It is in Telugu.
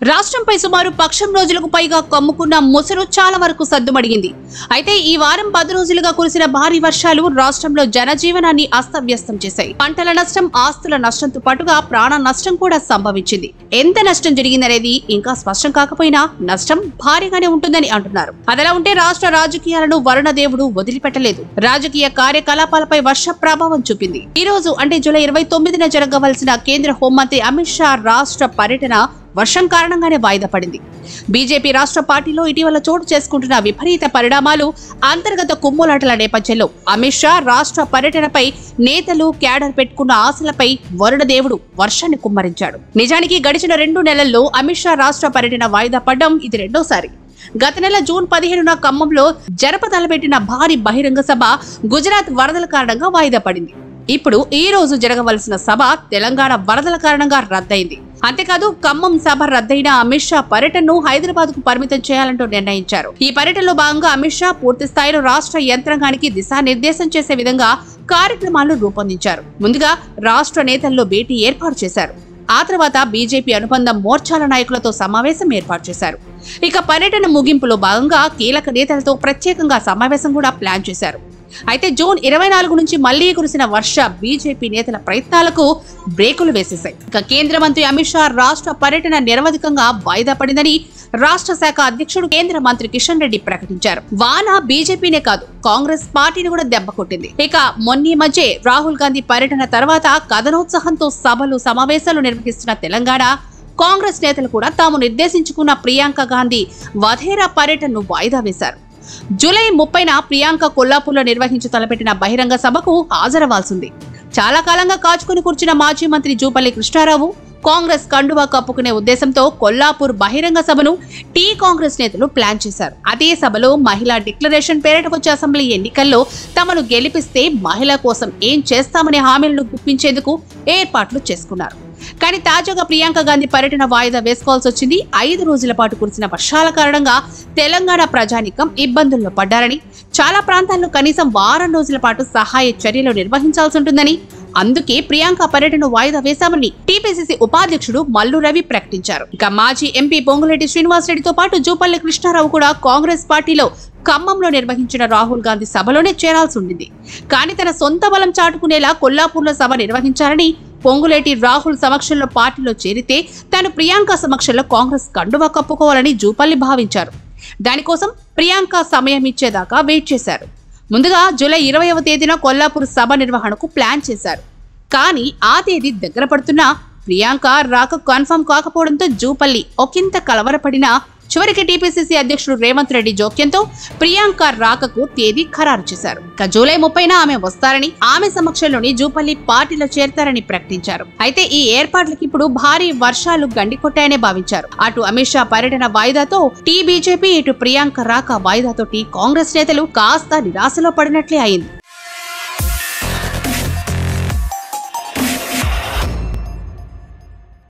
రాష్ట్రంపై సుమారు పక్షం రోజులకు పైగా కమ్ముకున్న ముసరు చాలా వరకు సద్దుమడిగింది అయితే ఈ వారం పది రోజులుగా కురిసిన భారీ వర్షాలు రాష్ట్రంలో జనజీవనాన్ని అస్తవ్యస్తం చేశాయి పంటల నష్టం ఆస్తుల నష్టంతో పాటుగా ప్రాణ నష్టం కూడా సంభవించింది ఎంత నష్టం జరిగిందనేది ఇంకా స్పష్టం కాకపోయినా నష్టం భారీగానే ఉంటుందని అంటున్నారు అదలా ఉంటే రాష్ట్ర రాజకీయాలను వరుణదేవుడు వదిలిపెట్టలేదు రాజకీయ కార్యకలాపాలపై వర్ష ప్రభావం చూపింది ఈ రోజు అంటే జూలై ఇరవై తొమ్మిదిన జరగవలసిన కేంద్ర హోంమంత్రి అమిత్ షా రాష్ట్ర పర్యటన వర్షం కారణంగానే వాయిదా పడింది బీజేపీ రాష్ట్ర పార్టీలో ఇటీవల చోటు చేసుకుంటున్న విపరీత పరిణామాలు అంతర్గత కుమ్ములాటల నేపథ్యంలో అమిత్ షా రాష్ట్ర పర్యటనపై నేతలు క్యాడర్ పెట్టుకున్న ఆశలపై వరుణదేవుడు వర్షాన్ని కుమ్మరించాడు నిజానికి గడిచిన రెండు నెలల్లో అమిత్ షా రాష్ట్ర పర్యటన వాయిదా పడ్డం ఇది రెండోసారి గత నెల జూన్ పదిహేనున ఖమ్మంలో జరప తలపెట్టిన భారీ బహిరంగ సభ గుజరాత్ వరదల కారణంగా వాయిదా పడింది ఇప్పుడు ఈ రోజు జరగవలసిన సభ తెలంగాణ వరదల కారణంగా రద్దయింది అంతేకాదు ఖమ్మం సభ రద్దయిన అమిత్ షా పర్యటనను హైదరాబాద్ కు పరిమితం చేయాలంటూ నిర్ణయించారు ఈ పర్యటనలో భాగంగా అమిత్ షా పూర్తి స్థాయిలో రాష్ట్ర యంత్రాంగానికి దిశానిర్దేశం చేసే విధంగా కార్యక్రమాలను రూపొందించారు ముందుగా రాష్ట్ర నేతల్లో భేటీ ఏర్పాటు చేశారు ఆ తర్వాత బీజేపీ అనుబంధ మోర్చాల నాయకులతో సమావేశం ఏర్పాటు చేశారు ఇక పర్యటన ముగింపులో భాగంగా కీలక నేతలతో ప్రత్యేకంగా సమావేశం కూడా ప్లాన్ చేశారు అయితే జూన్ ఇరవై నాలుగు నుంచి మళ్లీ కురిసిన వర్ష బీజేపీ నేతల ప్రయత్నాలకు బ్రేకులు వేసేశాయి ఇక కేంద్ర మంత్రి అమిత్ షా రాష్ట్ర పర్యటన నిరవధికంగా వాయిదా పడిందని రాష్ట్ర శాఖ అధ్యక్షుడు కేంద్ర మంత్రి కిషన్ రెడ్డి ప్రకటించారు వాన బీజేపీనే కాదు కాంగ్రెస్ పార్టీని కూడా దెబ్బ కొట్టింది ఇక మొన్నీ మధ్య రాహుల్ గాంధీ పర్యటన తర్వాత కథనోత్సాహంతో సభలు సమావేశాలు నిర్వహిస్తున్న తెలంగాణ కాంగ్రెస్ నేతలు కూడా తాము నిర్దేశించుకున్న ప్రియాంక గాంధీ వధేరా పర్యటనను వాయిదా వేశారు జూలై ముప్పైన ప్రియాంక కొల్లాపూర్లో నిర్వహించి తలపెట్టిన బహిరంగ సభకు హాజరవ్వాల్సింది చాలా కాలంగా కాచుకుని కూర్చున్న మాజీ మంత్రి జూపల్లి కృష్ణారావు కాంగ్రెస్ కండువా కప్పుకునే ఉద్దేశంతో కొల్లాపూర్ బహిరంగ సభను టీ కాంగ్రెస్ నేతలు ప్లాన్ చేశారు అదే సభలో మహిళా డిక్లరేషన్ పేరిట వచ్చే అసెంబ్లీ ఎన్నికల్లో తమను గెలిపిస్తే మహిళ కోసం ఏం చేస్తామనే హామీలను గుప్పించేందుకు ఏర్పాట్లు చేసుకున్నారు కానీ తాజాగా ప్రియాంక గాంధీ పర్యటన వాయిదా వేసుకోవాల్సి వచ్చింది ఐదు రోజుల పాటు కురిసిన వర్షాల కారణంగా తెలంగాణ ప్రజానికం ఇబ్బందుల్లో పడ్డారని చాలా ప్రాంతాల్లో కనీసం వారం రోజుల పాటు సహాయ చర్యలు నిర్వహించాల్సి ఉంటుందని అందుకే ప్రియాంక పర్యటన వాయిదా వేశామని టీపీసీసీ ఉపాధ్యక్షుడు మల్లు రవి ప్రకటించారు ఇక మాజీ ఎంపీ పొంగులేటి శ్రీనివాసరెడ్డితో పాటు జూపల్లి కృష్ణారావు కూడా కాంగ్రెస్ పార్టీలో ఖమ్మంలో నిర్వహించిన రాహుల్ గాంధీ సభలోనే చేరాల్సి ఉండింది కానీ తన సొంత బలం చాటుకునేలా కొల్లాపూర్లో సభ నిర్వహించారని పొంగులేటి రాహుల్ సమక్షంలో పార్టీలో చేరితే తాను ప్రియాంక సమక్షంలో కాంగ్రెస్ కండువా కప్పుకోవాలని జూపల్లి భావించారు దానికోసం ప్రియాంక సమయం ఇచ్చేదాకా వెయిట్ చేశారు ముందుగా జూలై ఇరవైవ తేదీన కొల్లాపూర్ సభ నిర్వహణకు ప్లాన్ చేశారు కానీ ఆ తేదీ దగ్గర పడుతున్నా ప్రియాంక రాక కన్ఫర్మ్ కాకపోవడంతో జూపల్లి ఒకంత కలవరపడినా చివరికి టీపీసీసీ అధ్యక్షుడు రేవంత్ రెడ్డి జోక్యంతో ప్రియాంక రాకకు తేదీ ఖరారు చేశారు ఇక జూలై ముప్పైన ఆమె వస్తారని ఆమె సమక్షంలోని జూపల్లి పార్టీలో చేరతారని ప్రకటించారు అయితే ఈ ఏర్పాట్లకి ఇప్పుడు భారీ వర్షాలు గండికొట్టాయనే భావించారు అటు అమిత్ షా పర్యటన వాయిదాతో టీ బీజేపీ ఇటు ప్రియాంక రాక వాయిదాతో టీ కాంగ్రెస్ నేతలు కాస్త నిరాశలో పడినట్లే అయింది